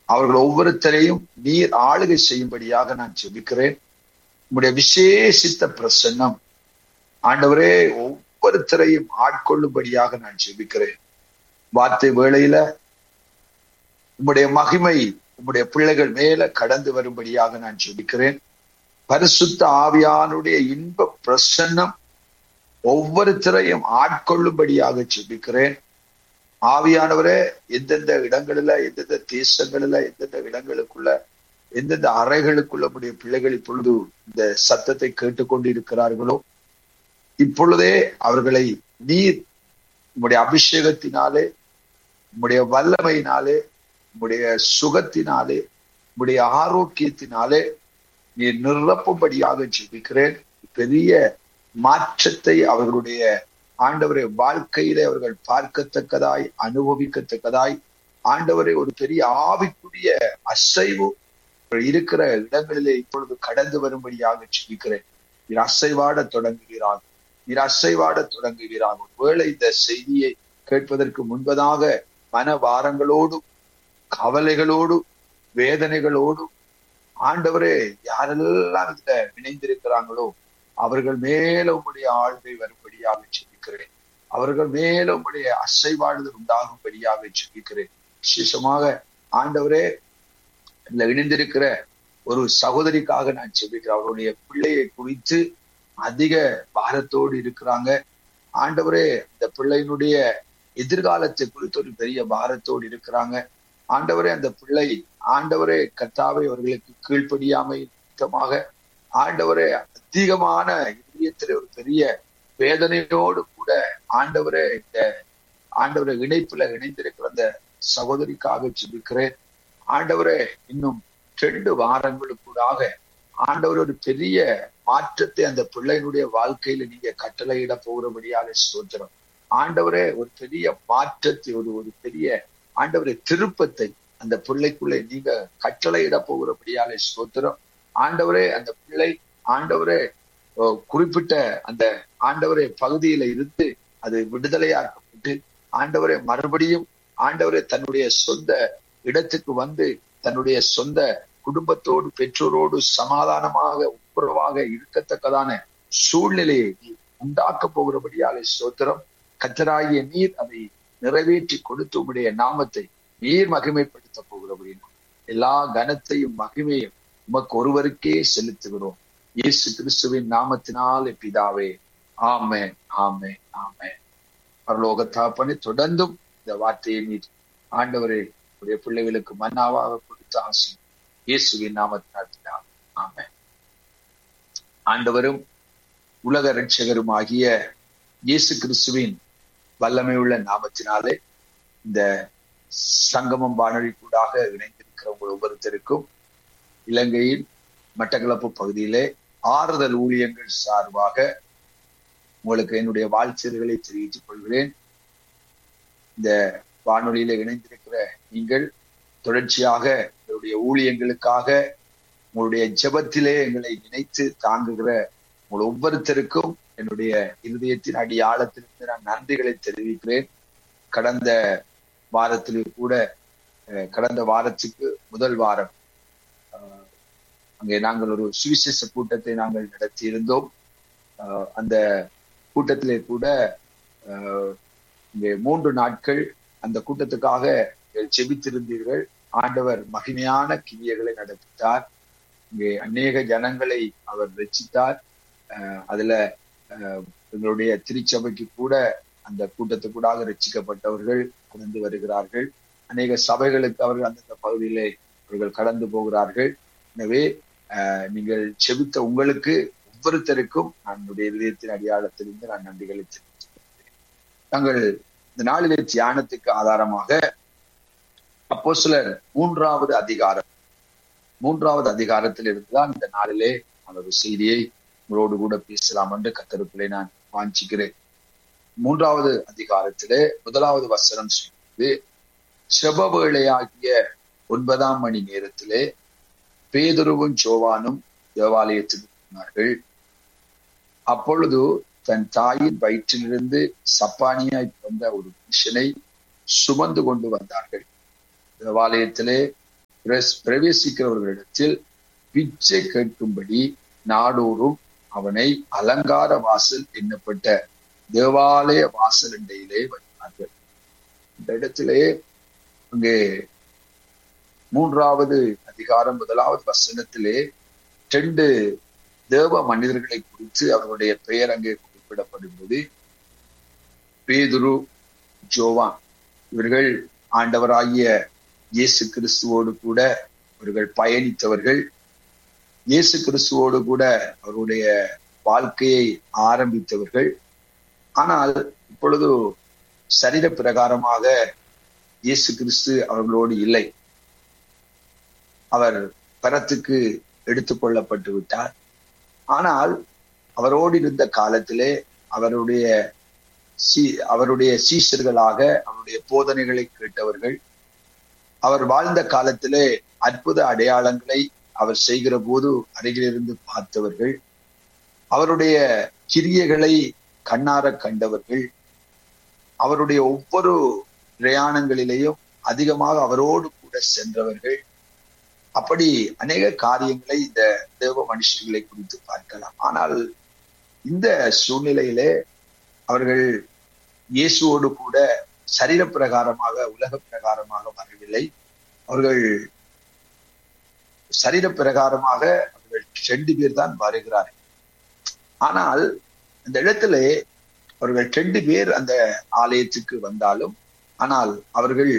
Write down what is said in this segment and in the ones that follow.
அவர்கள் ஒவ்வொருத்தரையும் நீர் ஆளுகை செய்யும்படியாக நான் ஜெபிக்கிறேன் உங்களுடைய விசேஷித்த பிரசன்னம் ஆண்டவரே ஒவ்வொருத்தரையும் ஆட்கொள்ளும்படியாக நான் ஜெபிக்கிறேன் வார்த்தை வேளையில உம்முடைய மகிமை உம்முடைய பிள்ளைகள் மேல கடந்து வரும்படியாக நான் ஜெபிக்கிறேன் பரிசுத்த ஆவியானுடைய இன்ப பிரசன்னம் ஒவ்வொருத்தரையும் ஆட்கொள்ளும்படியாக ஜெபிக்கிறேன் ஆவியானவரே எந்தெந்த இடங்களில எந்தெந்த தேசங்களில எந்தெந்த இடங்களுக்குள்ள எந்தெந்த அறைகளுக்குள்ள உடைய பிள்ளைகள் இப்பொழுது இந்த சத்தத்தை கேட்டுக்கொண்டு இருக்கிறார்களோ இப்பொழுதே அவர்களை நீர் உம்முடைய அபிஷேகத்தினாலே உம்முடைய வல்லமையினாலே உம்முடைய சுகத்தினாலே உம்முடைய ஆரோக்கியத்தினாலே நீ நிரப்பும்படியாக ஜெபிக்கிறேன் பெரிய மாற்றத்தை அவர்களுடைய ஆண்டவரை வாழ்க்கையிலே அவர்கள் பார்க்கத்தக்கதாய் அனுபவிக்கத்தக்கதாய் ஆண்டவரை ஒரு பெரிய ஆவிக்குரிய அசைவு இருக்கிற இடங்களிலே இப்பொழுது கடந்து வரும்படியாக ஜெபிக்கிறேன் நீர் அசைவாட தொடங்குகிறார் நீர் அசைவாட தொடங்குகிறார் ஒருவேளை இந்த செய்தியை கேட்பதற்கு முன்பதாக மன வாரங்களோடும் கவலைகளோடு வேதனைகளோடு ஆண்டவரே யாரெல்லாம் இதுல இணைந்திருக்கிறாங்களோ அவர்கள் மேல உங்களுடைய ஆழ்வை வரும்படியாக ஜெபிக்கிறேன் அவர்கள் மேல உங்களுடைய அசைவாடுதல் உண்டாகும்படியாக ஜெபிக்கிறேன் விசேஷமாக ஆண்டவரே இதுல இணைந்திருக்கிற ஒரு சகோதரிக்காக நான் ஜெபிக்கிறேன் அவருடைய பிள்ளையை குறித்து அதிக பாரத்தோடு இருக்கிறாங்க ஆண்டவரே இந்த பிள்ளையினுடைய எதிர்காலத்தை குறித்து ஒரு பெரிய பாரத்தோடு இருக்கிறாங்க ஆண்டவரே அந்த பிள்ளை ஆண்டவரே கர்த்தாவை அவர்களுக்கு கீழ்ப்படியாமை நிமித்தமாக ஆண்டவரே அதிகமான இதயத்தில் ஒரு பெரிய வேதனையோடு கூட ஆண்டவரே இந்த ஆண்டவரை இணைப்புல இணைந்திருக்கிற அந்த சகோதரிக்காக ஜெபிக்கிறேன் ஆண்டவரே இன்னும் ரெண்டு வாரங்களுக்கூடாக ஆண்டவர் ஒரு பெரிய மாற்றத்தை அந்த பிள்ளையினுடைய வாழ்க்கையில நீங்க கட்டளையிட போகிறபடியாக சோதரம் ஆண்டவரே ஒரு பெரிய மாற்றத்தை ஒரு ஒரு பெரிய ஆண்டவரை திருப்பத்தை அந்த பிள்ளைக்குள்ளே நீங்க கட்டளையிட போகிறபடியாலே சோத்திரம் ஆண்டவரே அந்த பிள்ளை ஆண்டவரே குறிப்பிட்ட அந்த ஆண்டவரே பகுதியில இருந்து அது விடுதலையாக்கப்பட்டு ஆண்டவரே மறுபடியும் ஆண்டவரே தன்னுடைய சொந்த இடத்துக்கு வந்து தன்னுடைய சொந்த குடும்பத்தோடு பெற்றோரோடு சமாதானமாக உப்புரவாக இருக்கத்தக்கதான சூழ்நிலையை நீ உண்டாக்க போகிறபடியாலே சோத்திரம் கத்தராகிய நீர் அதை நிறைவேற்றி கொடுத்து உடைய நாமத்தை நீர் மகிமைப்படுத்த போகிறபடினா எல்லா கனத்தையும் மகிமையும் உமக்கு ஒருவருக்கே செலுத்துகிறோம் இயேசு கிறிஸ்துவின் நாமத்தினால் பிதாவே ஆமே ஆமே ஆமே பரலோகத்தாப்பனை தொடர்ந்தும் இந்த வார்த்தையை நீர் ஆண்டவரே உடைய பிள்ளைகளுக்கு மன்னாவாக கொடுத்த ஆசை இயேசுவின் நாமத்தினால் ஆமே ஆண்டவரும் உலக ரட்சகரும் ஆகிய இயேசு கிறிஸ்துவின் வல்லமை உள்ள நாமத்தினாலே இந்த சங்கமம் வானொலி கூடாக இணைந்திருக்கிற உங்கள் ஒவ்வொருத்தருக்கும் இலங்கையின் மட்டக்களப்பு பகுதியிலே ஆறுதல் ஊழியங்கள் சார்பாக உங்களுக்கு என்னுடைய வாழ்த்துதல்களை தெரிவித்துக் கொள்கிறேன் இந்த வானொலியில இணைந்திருக்கிற நீங்கள் தொடர்ச்சியாக எங்களுடைய ஊழியங்களுக்காக உங்களுடைய ஜெபத்திலே எங்களை நினைத்து தாங்குகிற உங்கள் ஒவ்வொருத்தருக்கும் என்னுடைய இருதயத்தின் அடி ஆழத்திலிருந்து நான் நன்றிகளை தெரிவிக்கிறேன் கடந்த வாரத்திலே கூட கடந்த வாரத்துக்கு முதல் வாரம் அங்கே நாங்கள் ஒரு சுவிசேஷ கூட்டத்தை நாங்கள் நடத்தி இருந்தோம் அந்த கூட்டத்திலே கூட இங்கே மூன்று நாட்கள் அந்த கூட்டத்துக்காக ஜெபித்திருந்தீர்கள் ஆண்டவர் மகிமையான கிரியைகளை நடத்தித்தார் இங்கே அநேக ஜனங்களை அவர் ரச்சித்தார் அதுல எங்களுடைய திருச்சபைக்கு கூட அந்த கூட்டத்துக்கூடாக ரச்சிக்கப்பட்டவர்கள் கடந்து வருகிறார்கள் அநேக சபைகளுக்கு அவர்கள் அந்தந்த பகுதியிலே அவர்கள் கடந்து போகிறார்கள் எனவே நீங்கள் செபித்த உங்களுக்கு ஒவ்வொருத்தருக்கும் நம்முடைய இதயத்தின் அடையாளத்திலிருந்து நான் நன்றிகளை தெரிவித்துள்ளேன் நாங்கள் இந்த நாளிலே தியானத்துக்கு ஆதாரமாக அப்போ சிலர் மூன்றாவது அதிகாரம் மூன்றாவது அதிகாரத்தில் இருந்துதான் இந்த நாளிலே அந்த ஒரு செய்தியை உங்களோடு கூட பேசலாம் என்று கத்தருக்குள்ளே நான் வாஞ்சிக்கிறேன் மூன்றாவது அதிகாரத்திலே முதலாவது வசனம் சொல்வது செப வேளையாகிய ஒன்பதாம் மணி நேரத்திலே பேதுருவும் ஜோவானும் தேவாலயத்தில் இருந்தார்கள் அப்பொழுது தன் தாயின் வயிற்றிலிருந்து சப்பானியாய் பிறந்த ஒரு மனுஷனை சுமந்து கொண்டு வந்தார்கள் தேவாலயத்திலே பிரவேசிக்கிறவர்களிடத்தில் பிச்சை கேட்கும்படி நாடோறும் அவனை அலங்கார வாசல் என்னப்பட்ட தேவாலய வாசல் அண்டையிலே வைத்தார்கள் இந்த இடத்திலே அங்கே மூன்றாவது அதிகாரம் முதலாவது வசனத்திலே ரெண்டு தேவ மனிதர்களை குறித்து அவருடைய பெயர் அங்கே குறிப்பிடப்படும்போது பேதுரு ஜோவான் இவர்கள் ஆண்டவராகிய இயேசு கிறிஸ்துவோடு கூட அவர்கள் பயணித்தவர்கள் இயேசு கிறிஸ்துவோடு கூட அவருடைய வாழ்க்கையை ஆரம்பித்தவர்கள் ஆனால் இப்பொழுது சரீர பிரகாரமாக இயேசு கிறிஸ்து அவர்களோடு இல்லை அவர் பரத்துக்கு எடுத்துக்கொள்ளப்பட்டு விட்டார் ஆனால் அவரோடு இருந்த காலத்திலே அவருடைய சீ அவருடைய சீஷர்களாக அவருடைய போதனைகளை கேட்டவர்கள் அவர் வாழ்ந்த காலத்திலே அற்புத அடையாளங்களை அவர் செய்கிற போது அருகிலிருந்து பார்த்தவர்கள் அவருடைய கிரியைகளை கண்ணார கண்டவர்கள் அவருடைய ஒவ்வொரு பிரயாணங்களிலேயும் அதிகமாக அவரோடு கூட சென்றவர்கள் அப்படி அநேக காரியங்களை இந்த தேவ மனுஷர்களை குறித்து பார்க்கலாம் ஆனால் இந்த சூழ்நிலையிலே அவர்கள் இயேசுவோடு கூட சரீர பிரகாரமாக உலக பிரகாரமாக வரவில்லை அவர்கள் சரீர பிரகாரமாக அவர்கள் ரெண்டு பேர் தான் வருகிறார்கள் ஆனால் அந்த இடத்துல அவர்கள் ரெண்டு பேர் அந்த ஆலயத்துக்கு வந்தாலும் ஆனால் அவர்கள்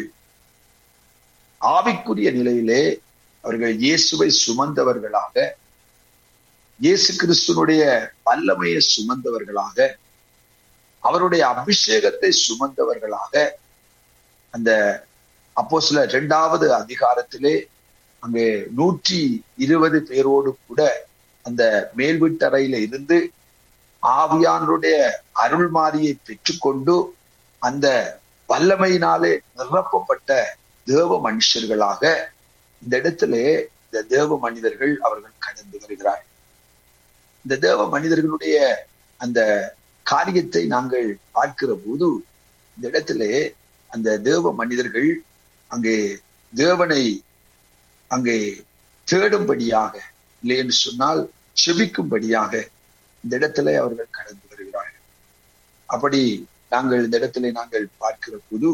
ஆவிக்குரிய நிலையிலே அவர்கள் இயேசுவை சுமந்தவர்களாக இயேசு கிறிஸ்துனுடைய வல்லமையை சுமந்தவர்களாக அவருடைய அபிஷேகத்தை சுமந்தவர்களாக அந்த அப்போ சில இரண்டாவது அதிகாரத்திலே அங்கே நூற்றி இருபது பேரோடு கூட அந்த மேல் வீட்டறையில இருந்து ஆவியானுடைய அருள்மாரியை பெற்றுக்கொண்டு அந்த வல்லமையினாலே நிரப்பப்பட்ட தேவ மனுஷர்களாக இந்த இடத்துல இந்த தேவ மனிதர்கள் அவர்கள் கடந்து வருகிறார்கள் இந்த தேவ மனிதர்களுடைய அந்த காரியத்தை நாங்கள் பார்க்கிற போது இந்த இடத்துல அந்த தேவ மனிதர்கள் அங்கே தேவனை அங்கே தேடும்படியாக இல்லை என்று சொன்னால் செபிக்கும்படியாக இந்த இடத்துல அவர்கள் கடந்து வருகிறார்கள் அப்படி நாங்கள் இந்த இடத்துல நாங்கள் பார்க்கிற போது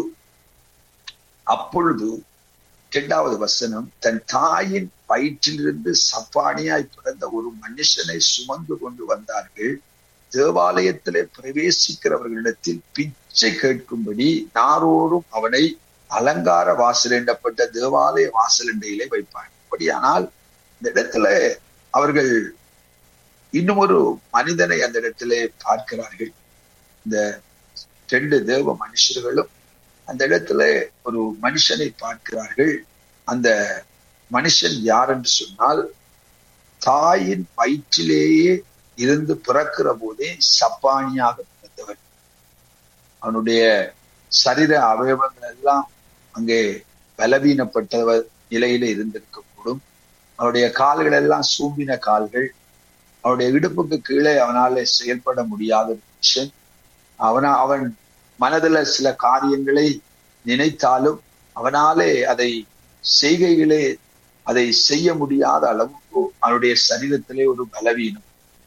அப்பொழுது இரண்டாவது வசனம் தன் தாயின் வயிற்றிலிருந்து சப்பானியாய் பிறந்த ஒரு மனுஷனை சுமந்து கொண்டு வந்தார்கள் தேவாலயத்திலே பிரவேசிக்கிறவர்களிடத்தில் பிச்சை கேட்கும்படி நாரோடும் அவனை அலங்கார வாசல் எண்ணப்பட்ட தேவாலய வாசல் எண்டையிலே வைப்பார் அப்படியானால் இந்த இடத்துல அவர்கள் இன்னும் ஒரு மனிதனை அந்த இடத்திலே பார்க்கிறார்கள் இந்த ரெண்டு தேவ மனுஷர்களும் அந்த இடத்துல ஒரு மனுஷனை பார்க்கிறார்கள் அந்த மனுஷன் யார் என்று சொன்னால் தாயின் வயிற்றிலேயே இருந்து பிறக்கிற போதே சப்பானியாக பிறந்தவன் அவனுடைய சரீர அவயவங்கள் எல்லாம் அங்கே பலவீனப்பட்டவ நிலையில இருந்திருக்கக்கூடும் அவருடைய கால்கள் எல்லாம் சூம்பின கால்கள் அவருடைய இடுப்புக்கு கீழே அவனால செயல்பட முடியாத மனுஷன் அவனா அவன் மனதுல சில காரியங்களை நினைத்தாலும் அவனாலே அதை செய்கைகளே அதை செய்ய முடியாத அளவுக்கு அவனுடைய சரீரத்திலே ஒரு பலவீனம்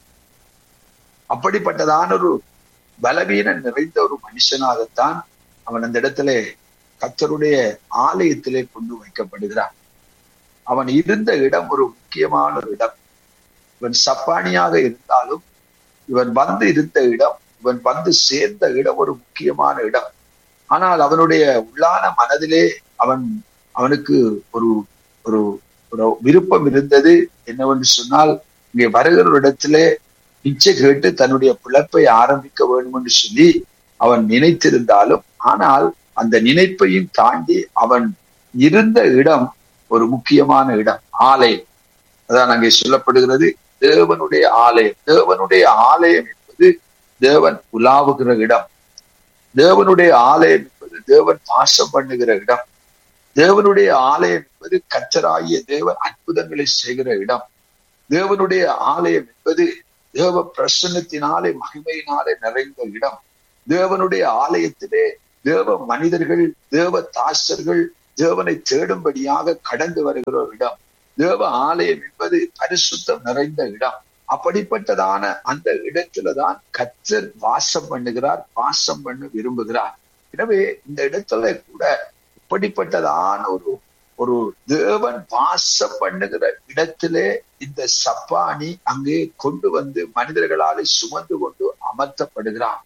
அப்படிப்பட்டதான ஒரு பலவீனம் நிறைந்த ஒரு மனுஷனாகத்தான் அவன் அந்த இடத்துல கத்தருடைய ஆலயத்திலே கொண்டு வைக்கப்படுகிறான் அவன் இருந்த இடம் ஒரு முக்கியமான ஒரு இடம் இவன் சப்பானியாக இருந்தாலும் இவன் வந்து இருந்த இடம் இவன் வந்து சேர்ந்த இடம் ஒரு முக்கியமான இடம் ஆனால் அவனுடைய உள்ளான மனதிலே அவன் அவனுக்கு ஒரு ஒரு ஒரு விருப்பம் இருந்தது என்னவென்று சொன்னால் இங்கே வருகிற இடத்திலே பிச்சை கேட்டு தன்னுடைய பிழப்பை ஆரம்பிக்க வேண்டும் என்று சொல்லி அவன் நினைத்திருந்தாலும் ஆனால் அந்த நினைப்பையும் தாண்டி அவன் இருந்த இடம் ஒரு முக்கியமான இடம் ஆலயம் அதான் அங்கே சொல்லப்படுகிறது தேவனுடைய ஆலயம் தேவனுடைய ஆலயம் என்பது தேவன் உலாவுகிற இடம் தேவனுடைய ஆலயம் என்பது தேவன் பாசம் பண்ணுகிற இடம் தேவனுடைய ஆலயம் என்பது கச்சராகிய தேவன் அற்புதங்களை செய்கிற இடம் தேவனுடைய ஆலயம் என்பது தேவ பிரசன்னத்தினாலே மகிமையினாலே நிறைந்த இடம் தேவனுடைய ஆலயத்திலே தேவ மனிதர்கள் தேவ தாசர்கள் தேவனை தேடும்படியாக கடந்து வருகிற ஒரு இடம் தேவ ஆலயம் என்பது பரிசுத்தம் நிறைந்த இடம் அப்படிப்பட்டதான அந்த இடத்துலதான் கத்தர் வாசம் பண்ணுகிறார் வாசம் பண்ண விரும்புகிறார் எனவே இந்த இடத்துல கூட இப்படிப்பட்டதான ஒரு ஒரு தேவன் வாசம் பண்ணுகிற இடத்திலே இந்த சப்பானி அங்கே கொண்டு வந்து மனிதர்களாலே சுமந்து கொண்டு அமர்த்தப்படுகிறார்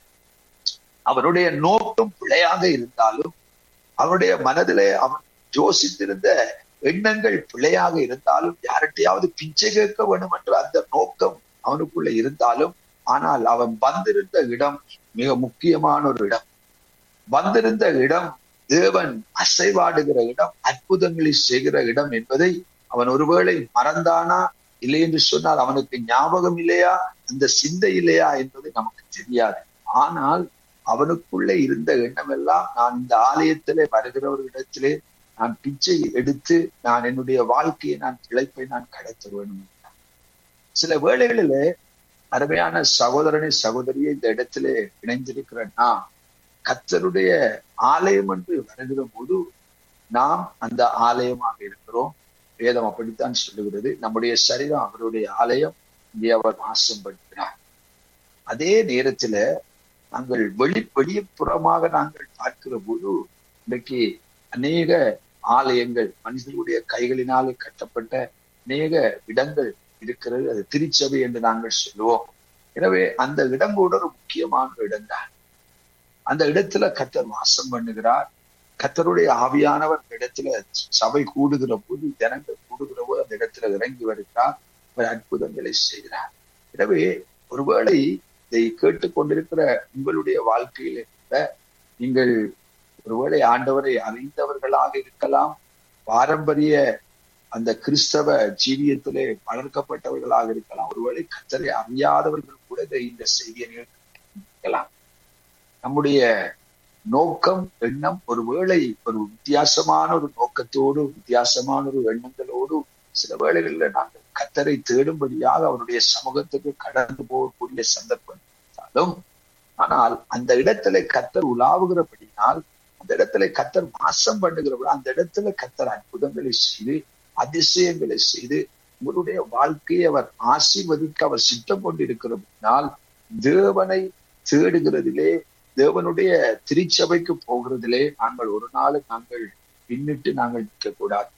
அவருடைய நோக்கம் பிழையாக இருந்தாலும் அவருடைய மனதிலே அவன் யோசித்திருந்த எண்ணங்கள் பிழையாக இருந்தாலும் யார்கிட்டையாவது பிச்சை கேட்க வேண்டும் என்ற அந்த நோக்கம் அவனுக்குள்ள இருந்தாலும் ஆனால் அவன் வந்திருந்த இடம் மிக முக்கியமான ஒரு இடம் வந்திருந்த இடம் தேவன் அசைவாடுகிற இடம் அற்புதங்களை செய்கிற இடம் என்பதை அவன் ஒருவேளை மறந்தானா இல்லை என்று சொன்னால் அவனுக்கு ஞாபகம் இல்லையா அந்த சிந்தை இல்லையா என்பது நமக்கு தெரியாது ஆனால் அவனுக்குள்ளே இருந்த எண்ணம் எல்லாம் நான் இந்த ஆலயத்திலே வருகிறவர்களிடத்திலே நான் பிச்சை எடுத்து நான் என்னுடைய வாழ்க்கையை நான் பிழைப்பை நான் கடத்த வேண்டும் சில வேளைகளிலே அருமையான சகோதரனை சகோதரியை இந்த இடத்திலே இணைந்திருக்கிற நாம் கத்தருடைய ஆலயம் என்று வருகிற போது நாம் அந்த ஆலயமாக இருக்கிறோம் வேதம் அப்படித்தான் சொல்லுகிறது நம்முடைய சரீரம் அவருடைய ஆலயம் இங்கே அவர் வாசம் படுகிறார் அதே நேரத்துல நாங்கள் வெளி வெளிப்புறமாக நாங்கள் பார்க்கிற போது இன்றைக்கு அநேக ஆலயங்கள் மனிதர்களுடைய கைகளினாலே கட்டப்பட்ட அநேக இடங்கள் இருக்கிறது அது திருச்சபை என்று நாங்கள் சொல்லுவோம் எனவே அந்த இடம் கூட ஒரு முக்கியமான இடம் தான் அந்த இடத்துல கத்தர் வாசம் பண்ணுகிறார் கத்தருடைய ஆவியானவர் இடத்துல சபை கூடுகிற போது ஜனங்கள் கூடுகிற போது அந்த இடத்துல இறங்கி வருகிறார் அவர் அற்புதங்களை செய்கிறார் எனவே ஒருவேளை இதை கேட்டுக்கொண்டிருக்கிற உங்களுடைய வாழ்க்கையில கூட நீங்கள் ஒருவேளை ஆண்டவரை அறிந்தவர்களாக இருக்கலாம் பாரம்பரிய அந்த கிறிஸ்தவ ஜீவியத்திலே வளர்க்கப்பட்டவர்களாக இருக்கலாம் ஒருவேளை கத்தரை அறியாதவர்கள் கூட இந்த செய்தியை இருக்கலாம் நம்முடைய நோக்கம் எண்ணம் ஒருவேளை ஒரு வித்தியாசமான ஒரு நோக்கத்தோடு வித்தியாசமான ஒரு எண்ணங்களோடு சில வேளைகளில் நாங்கள் கத்தரை தேடும்படியாக அவருடைய சமூகத்துக்கு கடந்து போகக்கூடிய சந்தர்ப்பம் இருந்தாலும் ஆனால் அந்த இடத்துல கத்தர் உலாவுகிறபடினால் அந்த இடத்துல கத்தர் வாசம் பண்ணுகிறபடி அந்த இடத்துல கத்தர் அற்புதங்களை செய்து அதிசயங்களை செய்து உங்களுடைய வாழ்க்கையை அவர் ஆசீர்வதிக்க அவர் சித்தம் கொண்டிருக்கிறபடினால் தேவனை தேடுகிறதிலே தேவனுடைய திருச்சபைக்கு போகிறதிலே நாங்கள் ஒரு நாள் நாங்கள் பின்னிட்டு நாங்கள் நிற்க கூடாது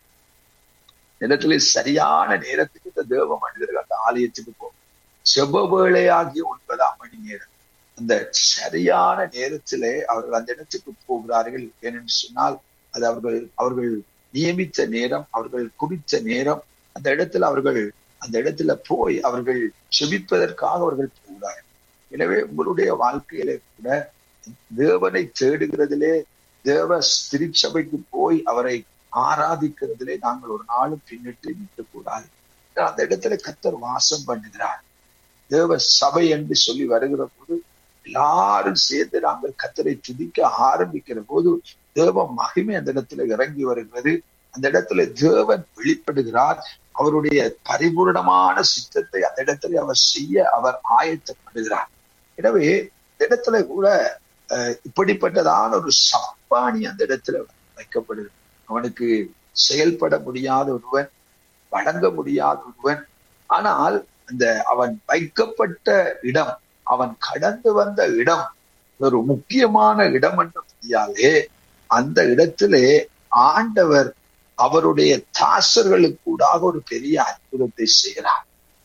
இடத்துல சரியான நேரத்துக்கு இந்த தேவ மனிதர்கள் அந்த ஆலயத்துக்கு போகும் செவ்வ வேளையாகிய ஒன்பதாம் மணி நேரம் அந்த சரியான நேரத்திலே அவர்கள் அந்த இடத்துக்கு போகிறார்கள் ஏனென்று சொன்னால் அது அவர்கள் அவர்கள் நியமித்த நேரம் அவர்கள் குறித்த நேரம் அந்த இடத்துல அவர்கள் அந்த இடத்துல போய் அவர்கள் செபிப்பதற்காக அவர்கள் போகிறார்கள் எனவே உங்களுடைய வாழ்க்கையில கூட தேவனை தேடுகிறதிலே தேவ திருச்சபைக்கு போய் அவரை ஆராதிக்கிறதிலே நாங்கள் ஒரு நாளும் பின்னிட்டு நிற்கக்கூடாது அந்த இடத்துல கத்தர் வாசம் பண்ணுகிறார் தேவ சபை என்று சொல்லி வருகிற போது எல்லாரும் சேர்ந்து நாங்கள் கத்தரை துதிக்க ஆரம்பிக்கிற போது தேவ மகிமை அந்த இடத்துல இறங்கி வருகிறது அந்த இடத்துல தேவன் வெளிப்படுகிறார் அவருடைய பரிபூர்ணமான சித்தத்தை அந்த இடத்துல அவர் செய்ய அவர் ஆயத்தப்படுகிறார் எனவே இந்த இடத்துல கூட இப்படிப்பட்டதான ஒரு சப்பானி அந்த இடத்துல வைக்கப்படுது அவனுக்கு செயல்பட முடியாத ஒருவன் வழங்க முடியாத ஒருவன் ஆனால் அந்த அவன் வைக்கப்பட்ட இடம் அவன் கடந்து வந்த இடம் ஒரு முக்கியமான இடம் என்றபடியாலே அந்த இடத்திலே ஆண்டவர் அவருடைய தாசர்களுக்கூடாக ஒரு பெரிய அற்புதத்தை செய்கிறார்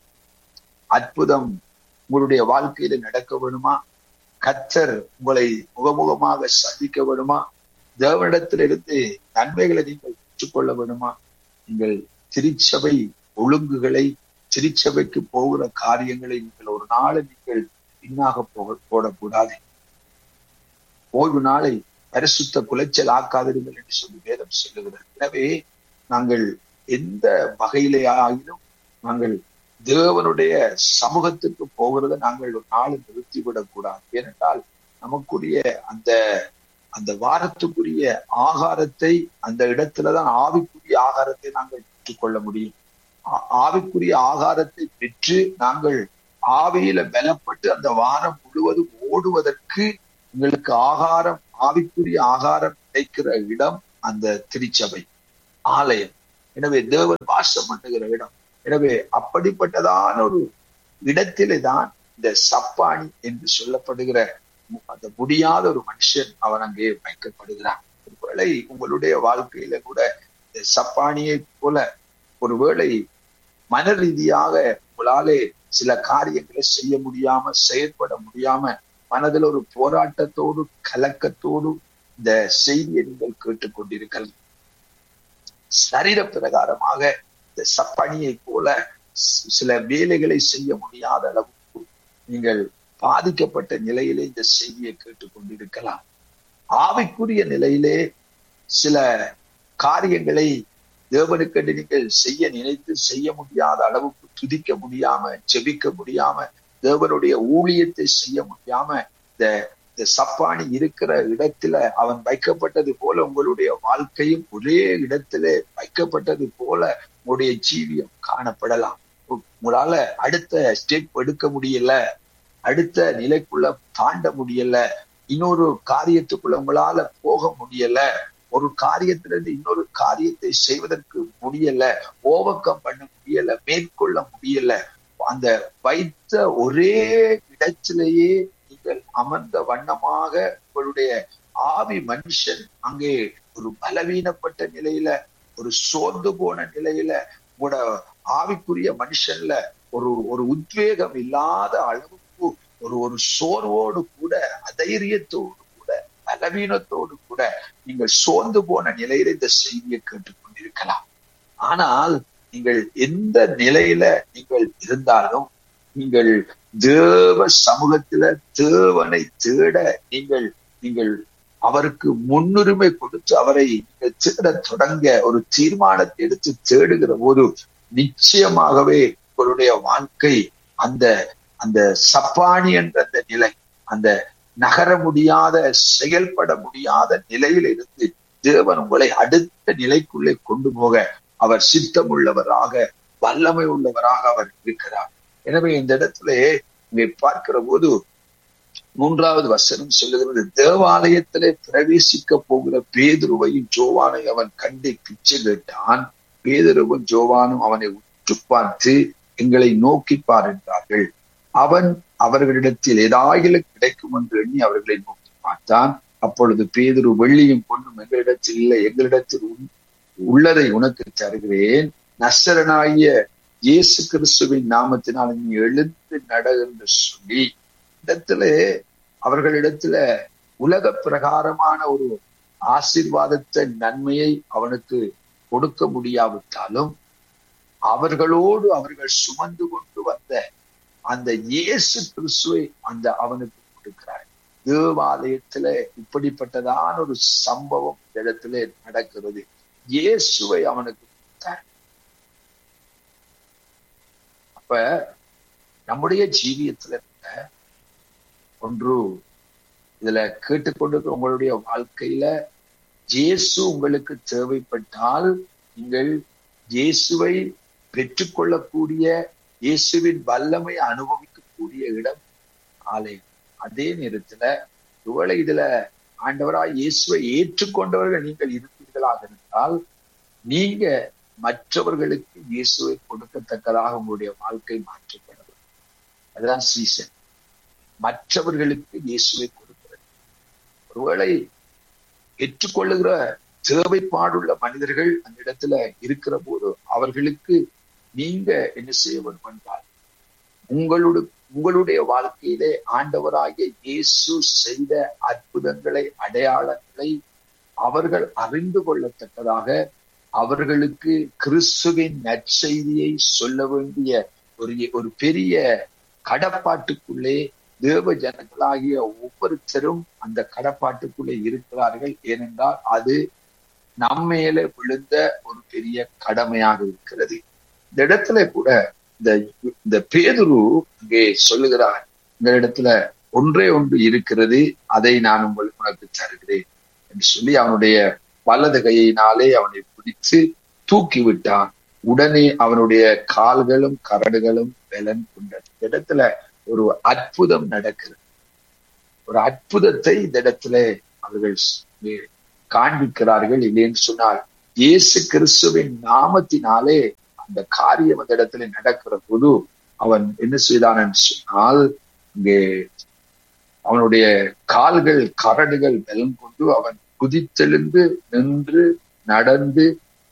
அற்புதம் உங்களுடைய வாழ்க்கையில நடக்க வேணுமா கத்தர் உங்களை முகமுகமாக சந்திக்க வேணுமா தேவனிடத்திலிருந்து நன்மைகளை நீங்கள் பெற்றுக்கொள்ள வேணுமா நீங்கள் திருச்சபை ஒழுங்குகளை திருச்சபைக்கு போகிற காரியங்களை நீங்கள் ஒரு நாளை நீங்கள் பின்னாக போக போடக்கூடாது ஓய்வு நாளை பரிசுத்த குலைச்சல் ஆக்காதிருங்கள் என்று சொல்லி வேதம் சொல்லுகிறது எனவே நாங்கள் எந்த வகையிலே ஆகிலும் நாங்கள் தேவனுடைய சமூகத்துக்கு போகிறத நாங்கள் ஒரு நாள் நிறுத்திவிடக் கூடாது ஏனென்றால் நமக்குரிய அந்த அந்த வாரத்துக்குரிய ஆகாரத்தை அந்த இடத்துலதான் ஆவிக்குரிய ஆகாரத்தை நாங்கள் பெற்றுக்கொள்ள முடியும் ஆவிக்குரிய ஆகாரத்தை பெற்று நாங்கள் ஆவியில பலப்பட்டு அந்த வாரம் முழுவதும் ஓடுவதற்கு எங்களுக்கு ஆகாரம் ஆவிக்குரிய ஆகாரம் கிடைக்கிற இடம் அந்த திருச்சபை ஆலயம் எனவே தேவன் வாசம் பண்ணுகிற இடம் எனவே அப்படிப்பட்டதான ஒரு இடத்திலே தான் இந்த சப்பானி என்று சொல்லப்படுகிற அந்த முடியாத ஒரு மனுஷன் அவன் அங்கே வைக்கப்படுகிறான் ஒருவேளை உங்களுடைய வாழ்க்கையில கூட இந்த சப்பானியை போல ஒருவேளை மன ரீதியாக உங்களாலே சில காரியங்களை செய்ய முடியாம செயற்பட முடியாம மனதில் ஒரு போராட்டத்தோடு கலக்கத்தோடு இந்த செய்தியை நீங்கள் கேட்டுக்கொண்டிருக்கலாம் சரீர பிரகாரமாக இந்த சப்பனியை போல சில வேலைகளை செய்ய முடியாத அளவுக்கு நீங்கள் பாதிக்கப்பட்ட நிலையிலே இந்த செய்தியை கேட்டுக்கொண்டிருக்கலாம் ஆவிக்குரிய நிலையிலே சில காரியங்களை தேவனுக்கென்று நீங்கள் செய்ய நினைத்து செய்ய முடியாத அளவுக்கு துதிக்க முடியாம ஜெபிக்க முடியாம தேவனுடைய ஊழியத்தை செய்ய முடியாம இந்த இந்த சப்பானி இருக்கிற இடத்துல அவன் வைக்கப்பட்டது போல உங்களுடைய வாழ்க்கையும் ஒரே இடத்துல வைக்கப்பட்டது போல உங்களுடைய ஜீவியம் காணப்படலாம் உங்களால அடுத்த ஸ்டெப் எடுக்க முடியல அடுத்த நிலைக்குள்ள தாண்ட முடியல இன்னொரு காரியத்துக்குள்ள உங்களால போக முடியல ஒரு காரியத்திலிருந்து இன்னொரு காரியத்தை செய்வதற்கு முடியல ஓவக்கம் பண்ண முடியல மேற்கொள்ள முடியல அந்த வைத்த ஒரே இடத்திலேயே நீங்கள் அமர்ந்த வண்ணமாக உங்களுடைய ஆவி மனுஷன் அங்கே ஒரு பலவீனப்பட்ட நிலையில ஒரு சோர்ந்து போன நிலையில உங்களோட ஆவிக்குரிய மனுஷன்ல ஒரு ஒரு உத்வேகம் இல்லாத அளவுக்கு ஒரு ஒரு சோர்வோடு கூட அதைரியத்தோடு கூட பலவீனத்தோடு கூட நீங்கள் சோர்ந்து போன நிலையில இந்த செய்தியை கேட்டுக்கொண்டிருக்கலாம் ஆனால் நீங்கள் எந்த நிலையில நீங்கள் இருந்தாலும் நீங்கள் தேவ சமூகத்துல தேவனை தேட நீங்கள் நீங்கள் அவருக்கு முன்னுரிமை கொடுத்து அவரை நீங்கள் தேட தொடங்க ஒரு தீர்மானத்தை எடுத்து தேடுகிற போது நிச்சயமாகவே உங்களுடைய வாழ்க்கை அந்த அந்த சப்பானி என்ற அந்த நிலை அந்த நகர முடியாத செயல்பட முடியாத நிலையில இருந்து தேவன் உங்களை அடுத்த நிலைக்குள்ளே கொண்டு போக அவர் சித்தம் உள்ளவராக வல்லமை உள்ளவராக அவர் இருக்கிறார் எனவே இந்த இடத்துல இங்கே பார்க்கிற போது மூன்றாவது வசனம் சொல்லுகிறது தேவாலயத்திலே பிரவேசிக்க போகிற பேதுருவையும் ஜோவானை அவன் கண்டே பிச்சை கேட்டான் பேதுருவும் ஜோவானும் அவனை உற்று பார்த்து எங்களை நோக்கி பார் என்றார்கள் அவன் அவர்களிடத்தில் ஏதாயிலும் கிடைக்கும் என்று எண்ணி அவர்களை நோக்கி பார்த்தான் அப்பொழுது பேதுரு வெள்ளியும் பொண்ணும் எங்களிடத்தில் இல்லை எங்களிடத்தில் உள்ளதை உனக்கு தருகிறேன் நசரனாகிய இயேசு கிறிஸ்துவின் நாமத்தினால் நீ எழுந்து நட என்று சொல்லி இடத்துல அவர்களிடத்துல உலக பிரகாரமான ஒரு ஆசீர்வாதத்தை நன்மையை அவனுக்கு கொடுக்க முடியாவிட்டாலும் அவர்களோடு அவர்கள் சுமந்து கொண்டு வந்த அந்த இயேசு கிறிஸ்துவை அந்த அவனுக்கு கொடுக்கிறார் தேவாலயத்துல இப்படிப்பட்டதான ஒரு சம்பவம் இடத்துல நடக்கிறது இயேசுவை அவனுக்கு கொடுத்தார் அப்ப நம்முடைய ஜீவியத்துல ஒன்று இதுல கேட்டுக்கொண்டிருக்கிற உங்களுடைய வாழ்க்கையில இயேசு உங்களுக்கு தேவைப்பட்டால் நீங்கள் இயேசுவை பெற்றுக்கொள்ளக்கூடிய இயேசுவின் வல்லமை அனுபவிக்கக்கூடிய இடம் ஆலயம் அதே நேரத்துல ஒருவேளை இதுல ஆண்டவராய் இயேசுவை ஏற்றுக்கொண்டவர்கள் நீங்கள் இருப்பீர்களாக இருந்தால் நீங்க மற்றவர்களுக்கு இயேசுவை கொடுக்கத்தக்கதாக உங்களுடைய வாழ்க்கை மாற்றப்படும் அதுதான் சீசன் மற்றவர்களுக்கு இயேசுவை கொடுக்கிறது ஒருவேளை ஏற்றுக்கொள்ளுகிற தேவைப்பாடுள்ள மனிதர்கள் அந்த இடத்துல இருக்கிற போது அவர்களுக்கு நீங்க என்ன செய்ய வேண்டும் என்றால் உங்களுடைய உங்களுடைய வாழ்க்கையிலே ஆண்டவராகிய இயேசு செய்த அற்புதங்களை அடையாளங்களை அவர்கள் அறிந்து கொள்ளத்தக்கதாக அவர்களுக்கு கிறிஸ்துவின் நற்செய்தியை சொல்ல வேண்டிய ஒரு ஒரு பெரிய கடப்பாட்டுக்குள்ளே தேவ ஜனங்களாகிய ஒவ்வொருத்தரும் அந்த கடப்பாட்டுக்குள்ளே இருக்கிறார்கள் ஏனென்றால் அது நம்மேல விழுந்த ஒரு பெரிய கடமையாக இருக்கிறது இந்த இடத்துல கூட இந்த இந்த பேதுரு இங்கே சொல்லுகிறார் இந்த இடத்துல ஒன்றே ஒன்று இருக்கிறது அதை நான் உங்களுக்கு உனக்கு தருகிறேன் என்று சொல்லி அவனுடைய வலது கையினாலே அவனை பிடித்து தூக்கி விட்டான் உடனே அவனுடைய கால்களும் கரடுகளும் பலன் கொண்டது இந்த இடத்துல ஒரு அற்புதம் நடக்கிறது ஒரு அற்புதத்தை இந்த இடத்துல அவர்கள் காண்பிக்கிறார்கள் இல்லைன்னு சொன்னால் இயேசு கிறிஸ்துவின் நாமத்தினாலே அந்த காரியம் அந்த இடத்துல நடக்கிற போது அவன் என்ன செய்தான் சொன்னால் இங்கே அவனுடைய கால்கள் கரடுகள் பலம் கொண்டு அவன் குதித்தெழுந்து நின்று நடந்து